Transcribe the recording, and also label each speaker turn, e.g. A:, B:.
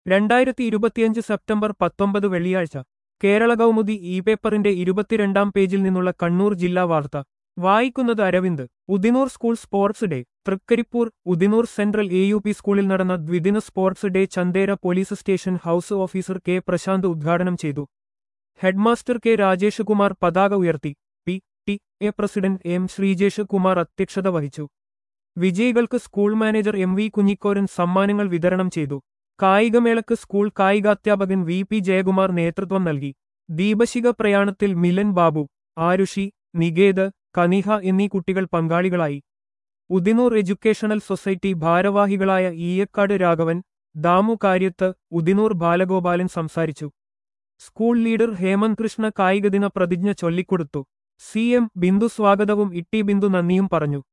A: രണ്ടായിരത്തി ഇരുപത്തിയഞ്ച് സെപ്റ്റംബർ പത്തൊമ്പത് വെള്ളിയാഴ്ച കേരള കൗമുദി ഇ പേപ്പറിന്റെ ഇരുപത്തിരണ്ടാം പേജിൽ നിന്നുള്ള കണ്ണൂർ ജില്ലാ വാർത്ത വായിക്കുന്നത് Aravind Udinur school sports day Trikaripur Udinur central A U P സ്കൂളിൽ നടന്ന ദ്വിദിന sports day Chandera police station house officer K Prashanth ഉദ്ഘാടനം ചെയ്തു ഹെഡ്മാസ്റ്റർ കെ രാജേഷ് കുമാർ പതാക ഉയർത്തി P T A president M Sreejesh Kumar അധ്യക്ഷത വഹിച്ചു വിജയികൾക്ക് school manager M V Kunhikoran സമ്മാനങ്ങൾ വിതരണം ചെയ്തു കായികമേളക്ക് സ്കൂൾ കായികാധ്യാപകൻ വി പി ജയകുമാർ നേതൃത്വം നൽകി ദീപശിഖ പ്രയാണത്തിൽ മിലൻ ബാബു ആരുഷി നികേത് കനിഹ എന്നീ കുട്ടികൾ പങ്കാളികളായി ഉദിനൂർ എഡ്യൂക്കേഷണൽ സൊസൈറ്റി ഭാരവാഹികളായ ഈയക്കാട് രാഘവൻ ദാമു കാര്യത്ത് ഉദിനൂർ ബാലഗോപാലൻ സംസാരിച്ചു സ്കൂൾ ലീഡർ ഹേമന്ത് കൃഷ്ണ കായികദിന പ്രതിജ്ഞ ചൊല്ലിക്കൊടുത്തു സി എം ബിന്ദു സ്വാഗതവും ഇട്ടി ബിന്ദു നന്ദിയും പറഞ്ഞു